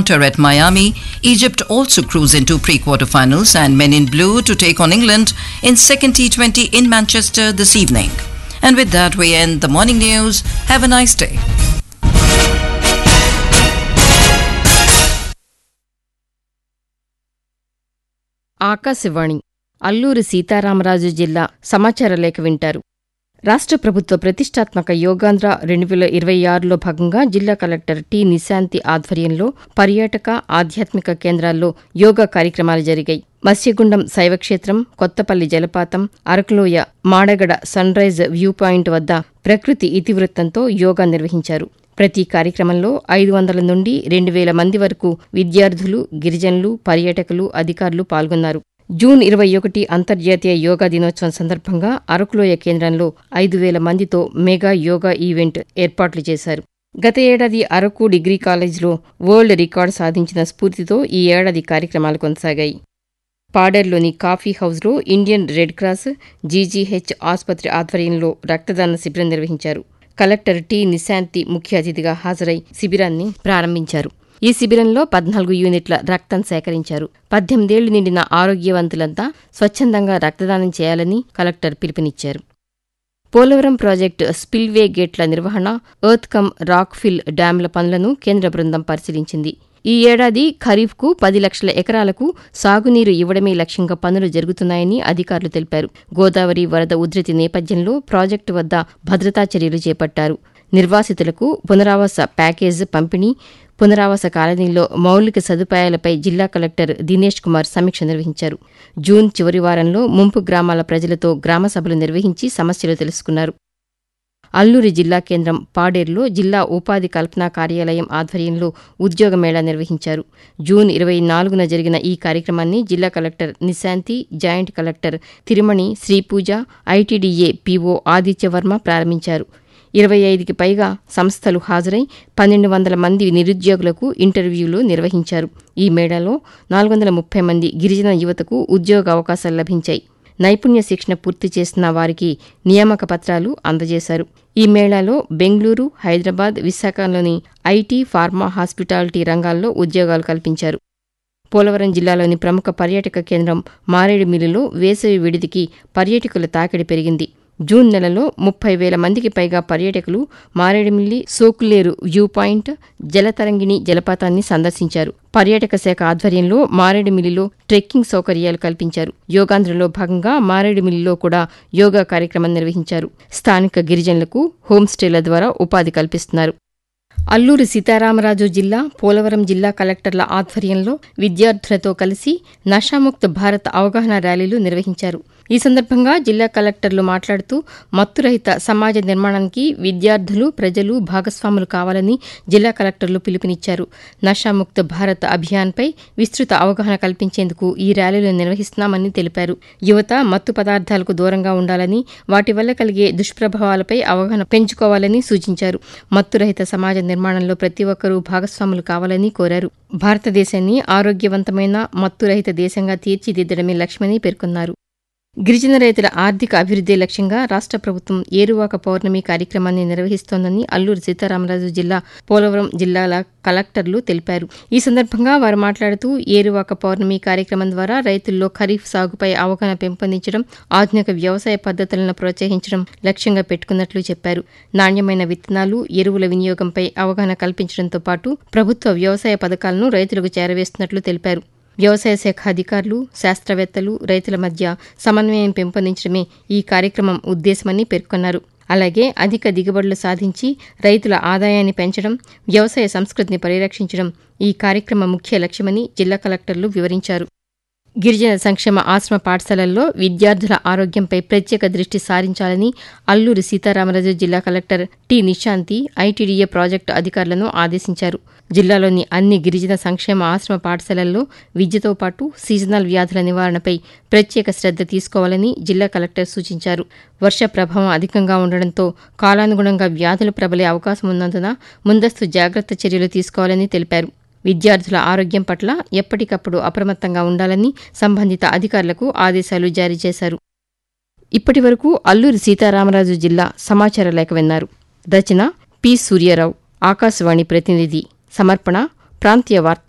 encounter at Miami, Egypt also cruise into pre-quarterfinals and Men in Blue to take on England in second T20 in Manchester this evening. And with that, we end the morning news. Have a nice day. Akashvani Alluri Sitaramaraju జిల్లా సమాచార లేఖ వింటారు రాష్ట్ర ప్రభుత్వ ప్రతిష్టాత్మక యోగాంధ్ర రెండు వేల ఇరవై ఆరులో భాగంగా జిల్లా కలెక్టర్ టి నిశాంతి ఆధ్వర్యంలో పర్యాటక ఆధ్యాత్మిక కేంద్రాల్లో యోగా కార్యక్రమాలు జరిగాయి మత్స్యగుండం శైవక్షేత్రం కొత్తపల్లి జలపాతం అరకులోయ Madagada sunrise view point వద్ద ప్రకృతి ఇతివృత్తంతో యోగా నిర్వహించారు ప్రతి కార్యక్రమంలో ఐదు వందల నుండి రెండు వేల మంది వరకు విద్యార్థులు గిరిజనులు పర్యాటకులు అధికారులు పాల్గొన్నారు జూన్ ఇరవై ఒకటి అంతర్జాతీయ యోగా దినోత్సవం సందర్భంగా అరకులోయ కేంద్రంలో ఐదు వేల మందితో మెగా యోగా ఈవెంట్ ఏర్పాట్లు చేశారు గత ఏడాది అరకు డిగ్రీ కాలేజ్లో వరల్డ్ రికార్డు సాధించిన స్ఫూర్తితో ఈ ఏడాది కార్యక్రమాలు కొనసాగాయి పాడేర్లోని కాఫీ హౌస్లో ఇండియన్ రెడ్ క్రాస్ జీజీహెచ్ ఆసుపత్రి ఆధ్వర్యంలో రక్తదాన శిబిరం నిర్వహించారు కలెక్టర్ టి నిశాంతి ముఖ్య అతిథిగా హాజరై శిబిరాన్ని ప్రారంభించారు ఈ శిబిరంలో పద్నాలుగు యూనిట్ల రక్తం సేకరించారు పద్దెనిమిదేళ్లు నిండిన ఆరోగ్యవంతులంతా స్వచ్ఛందంగా రక్తదానం చేయాలని కలెక్టర్ పిలుపునిచ్చారు పోలవరం ప్రాజెక్టు స్పిల్వే గేట్ల నిర్వహణ ఎర్త్ కమ్ రాక్ ఫిల్ డ్యాంల పనులను కేంద్ర బృందం పరిశీలించింది ఈ ఏడాది ఖరీఫ్కు పది లక్షల ఎకరాలకు సాగునీరు ఇవ్వడమే లక్ష్యంగా పనులు జరుగుతున్నాయని అధికారులు తెలిపారు గోదావరి వరద ఉధృతి నేపథ్యంలో ప్రాజెక్టు వద్ద భద్రతా చర్యలు చేపట్టారు నిర్వాసితులకు పునరావాస ప్యాకేజ్ పంపిణీ పునరావాస కాలనీలో మౌలిక సదుపాయాలపై జిల్లా కలెక్టర్ దినేష్ కుమార్ సమీక్ష నిర్వహించారు జూన్ చివరి వారంలో ముంపు గ్రామాల ప్రజలతో గ్రామ సభలు నిర్వహించి సమస్యలు తెలుసుకున్నారు అల్లూరి జిల్లా కేంద్రం పాడేరులో జిల్లా ఉపాధి కల్పనా కార్యాలయం ఆధ్వర్యంలో ఉద్యోగ మేళా నిర్వహించారు జూన్ ఇరవై నాలుగున జరిగిన ఈ కార్యక్రమాన్ని జిల్లా collector Nishanthi joint collector Tirumani Sripooja ITDA PO Adityavarma ప్రారంభించారు ఇరవై ఐదుకి పైగా సంస్థలు హాజరై పన్నెండు వందల మంది నిరుద్యోగులకు ఇంటర్వ్యూలు నిర్వహించారు ఈ మేళాలో నాలుగు వందల ముప్పై మంది గిరిజన యువతకు ఉద్యోగ అవకాశాలు లభించాయి నైపుణ్య శిక్షణ పూర్తి చేసిన వారికి నియామక పత్రాలు అందజేశారు ఈ మేళాలో బెంగళూరు హైదరాబాద్ విశాఖలోని ఐటీ ఫార్మా హాస్పిటాలిటీ రంగాల్లో ఉద్యోగాలు కల్పించారు పోలవరం జిల్లాలోని ప్రముఖ పర్యాటక కేంద్రం మారేడుమిల్లులో వేసవి విడిదికి పర్యాటకుల తాకిడి పెరిగింది జూన్ నెలలో ముప్పై వేల మందికి పైగా పర్యాటకులు మారేడుమిల్లి సోకులేరు వ్యూ పాయింట్ జలతరంగిణి జలపాతాన్ని సందర్శించారు పర్యాటక శాఖ ఆధ్వర్యంలో మారేడుమిల్లిలో ట్రెక్కింగ్ సౌకర్యాలు కల్పించారు యోగాంధ్రలో భాగంగా మారేడుమిల్లిలో కూడా యోగా కార్యక్రమం నిర్వహించారు స్థానిక గిరిజనులకు హోంస్టేల ద్వారా ఉపాధి కల్పిస్తున్నారు అల్లూరి సీతారామరాజు జిల్లా పోలవరం జిల్లా కలెక్టర్ల ఆధ్వర్యంలో విద్యార్థులతో కలిసి నషాముక్త భారత్ అవగాహన ర్యాలీలు నిర్వహించారు ఈ సందర్భంగా జిల్లా కలెక్టర్లు మాట్లాడుతూ మత్తురహిత సమాజ నిర్మాణానికి విద్యార్థులు ప్రజలు భాగస్వాములు కావాలని జిల్లా కలెక్టర్లు పిలుపునిచ్చారు నషాముక్త భారత్ అభియాన్పై విస్తృత అవగాహన కల్పించేందుకు ఈ ర్యాలీలు నిర్వహిస్తున్నామని తెలిపారు యువత మత్తు పదార్థాలకు దూరంగా ఉండాలని వాటి వల్ల కలిగే దుష్ప్రభావాలపై అవగాహన పెంచుకోవాలని సూచించారు మత్తురహిత సమాజ నిర్మాణంలో ప్రతి ఒక్కరూ భాగస్వాములు కావాలని కోరారు భారతదేశాన్ని ఆరోగ్యవంతమైన మత్తురహిత దేశంగా తీర్చిదిద్దడమే లక్ష్యమని పేర్కొన్నారు గిరిజన రైతుల ఆర్థిక అభివృద్ధి లక్ష్యంగా రాష్ట్ర ప్రభుత్వం ఏరువాక పౌర్ణమి కార్యక్రమాన్ని నిర్వహిస్తోందని అల్లూరు సీతారామరాజు జిల్లా పోలవరం జిల్లాల కలెక్టర్లు తెలిపారు ఈ సందర్భంగా వారు మాట్లాడుతూ ఏరువాక పౌర్ణమి కార్యక్రమం ద్వారా రైతుల్లో ఖరీఫ్ సాగుపై అవగాహన పెంపొందించడం ఆధునిక వ్యవసాయ పద్ధతులను ప్రోత్సహించడం లక్ష్యంగా పెట్టుకున్నట్లు చెప్పారు నాణ్యమైన విత్తనాలు ఎరువుల వినియోగంపై అవగాహన కల్పించడంతో పాటు ప్రభుత్వ వ్యవసాయ పథకాలను రైతులకు చేరవేస్తున్నట్లు తెలిపారు వ్యవసాయ శాఖ అధికారులు శాస్త్రవేత్తలు రైతుల మధ్య సమన్వయం పెంపొందించడమే ఈ కార్యక్రమం ఉద్దేశమని పేర్కొన్నారు అలాగే అధిక దిగుబడులు సాధించి రైతుల ఆదాయాన్ని పెంచడం వ్యవసాయ సంస్కృతిని పరిరక్షించడం ఈ కార్యక్రమ ముఖ్య లక్ష్యమని జిల్లా కలెక్టర్లు వివరించారు గిరిజన సంక్షేమ ఆశ్రమ పాఠశాలల్లో విద్యార్థుల ఆరోగ్యంపై ప్రత్యేక దృష్టి సారించాలని అల్లూరి సీతారామరాజు జిల్లా collector T Nishanthi ITDA project అధికారులను ఆదేశించారు జిల్లాలోని అన్ని గిరిజన సంక్షేమ ఆశ్రమ పాఠశాలల్లో విద్యతో పాటు సీజనల్ వ్యాధుల నివారణపై ప్రత్యేక శ్రద్ధ తీసుకోవాలని జిల్లా కలెక్టర్ సూచించారు వర్ష ప్రభావం అధికంగా ఉండడంతో కాలానుగుణంగా వ్యాధులు ప్రబలే అవకాశం ఉన్నందున ముందస్తు జాగ్రత్త చర్యలు తీసుకోవాలని తెలిపారు విద్యార్థుల ఆరోగ్యం పట్ల ఎప్పటికప్పుడు అప్రమత్తంగా ఉండాలని సంబంధిత అధికారులకు ఆదేశాలు జారీ చేశారు ఇప్పటి వరకు అల్లూరి సీతారామరాజు జిల్లా సమాచార లేఖ విన్నారు రచన పి సూర్యారావు ఆకాశవాణి ప్రతినిధి సమర్పణ ప్రాంతీయ వార్తా